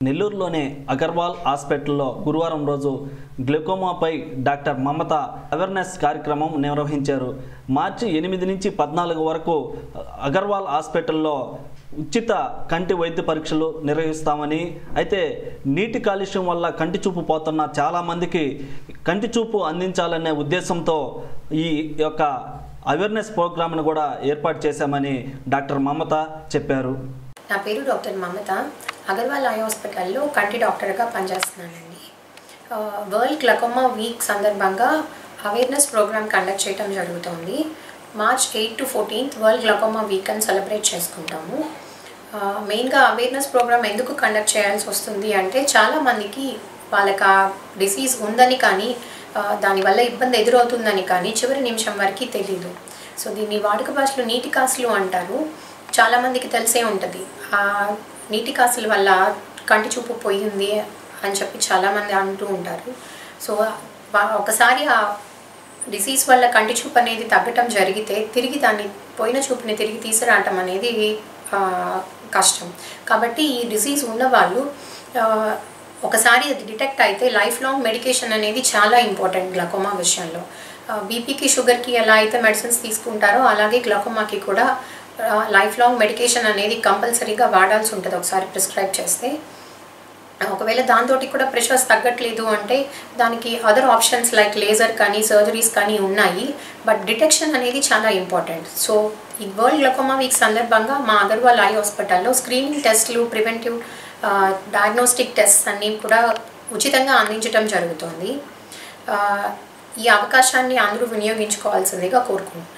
నెల్లూరులోని అగర్వాల్ హాస్పిటల్లో గురువారం రోజు గ్లూకోమాపై డాక్టర్ మమత అవేర్నెస్ కార్యక్రమం నిర్వహించారు మార్చి ఎనిమిది నుంచి పద్నాలుగు వరకు అగర్వాల్ హాస్పిటల్లో ఉచిత కంటి వైద్య పరీక్షలు నిర్వహిస్తామని అయితే నీటి కాలుష్యం వల్ల కంటి చూపు పోతున్న చాలామందికి కంటి చూపు అందించాలనే ఉద్దేశంతో ఈ యొక్క అవేర్నెస్ ప్రోగ్రామ్ను కూడా ఏర్పాటు చేశామని డాక్టర్ మమత చెప్పారు నా పేరు డాక్టర్ మమత అగర్వాల్ ఐ హాస్పిటల్లో కంటి డాక్టర్గా పనిచేస్తున్నానండి ఆ, వరల్డ్ గ్లకోమా వీక్ సందర్భంగా అవేర్నెస్ ప్రోగ్రామ్ కండక్ట్ చేయడం జరుగుతుంది March eight to fourteenth world glaucoma week అని సెలబ్రేట్ చేసుకుంటాము ఆ, మెయిన్గా అవేర్నెస్ ప్రోగ్రామ్ ఎందుకు కండక్ట్ చేయాల్సి వస్తుంది అంటే చాలామందికి వాళ్ళకి ఆ డిసీజ్ ఉందని కానీ ఆ, దానివల్ల ఇబ్బంది ఎదురవుతుందని కానీ చివరి నిమిషం వరకు తెలీదు సో దీన్ని వాడుక భాషలో నీటి కాసులు అంటారు చాలామందికి తెలిసే ఉంటుంది ఆ నీటి కాసుల వల్ల కంటి చూపు పోయింది అని చెప్పి చాలామంది అంటూ ఉంటారు సో వా- ఒకసారి ఆ డిసీజ్ వల్ల కంటి చూపు అనేది తగ్గటం జరిగితే తిరిగి దాన్ని పోయిన చూపుని తిరిగి తీసుకురావటం అనేది ఆ, కష్టం కాబట్టి ఈ డిసీజ్ ఉన్న వాళ్ళు ఆ, ఒకసారి అది డిటెక్ట్ అయితే లైఫ్ లాంగ్ మెడికేషన్ అనేది చాలా ఇంపార్టెంట్ గ్లకోమా విషయంలో బీపీకి షుగర్కి ఎలా అయితే మెడిసిన్స్ తీసుకుంటారో అలాగే గ్లకోమాకి కూడా లైఫ్ లాంగ్ మెడికేషన్ అనేది కంపల్సరీగా వాడాల్సి ఉంటుంది ఒకసారి ప్రిస్క్రైబ్ చేస్తే ఒకవేళ దాంతో కూడా ప్రెషర్స్ తగ్గట్లేదు అంటే దానికి అదర్ ఆప్షన్స్ లైక్ లేజర్ కానీ సర్జరీస్ కానీ ఉన్నాయి బట్ డిటెక్షన్ అనేది చాలా ఇంపార్టెంట్ సో ఈ వరల్డ్ గ్లకోమా వీక్ సందర్భంగా మా అగర్వాల్ ఐ హాస్పిటల్లో స్క్రీనింగ్ టెస్ట్లు ప్రివెంటివ్ డయాగ్నోస్టిక్ టెస్ట్ అన్నీ కూడా ఉచితంగా అందించడం జరుగుతుంది ఆ, ఈ అవకాశాన్ని అందరూ వినియోగించుకోవాల్సిందిగా కోరుకుంటున్నాను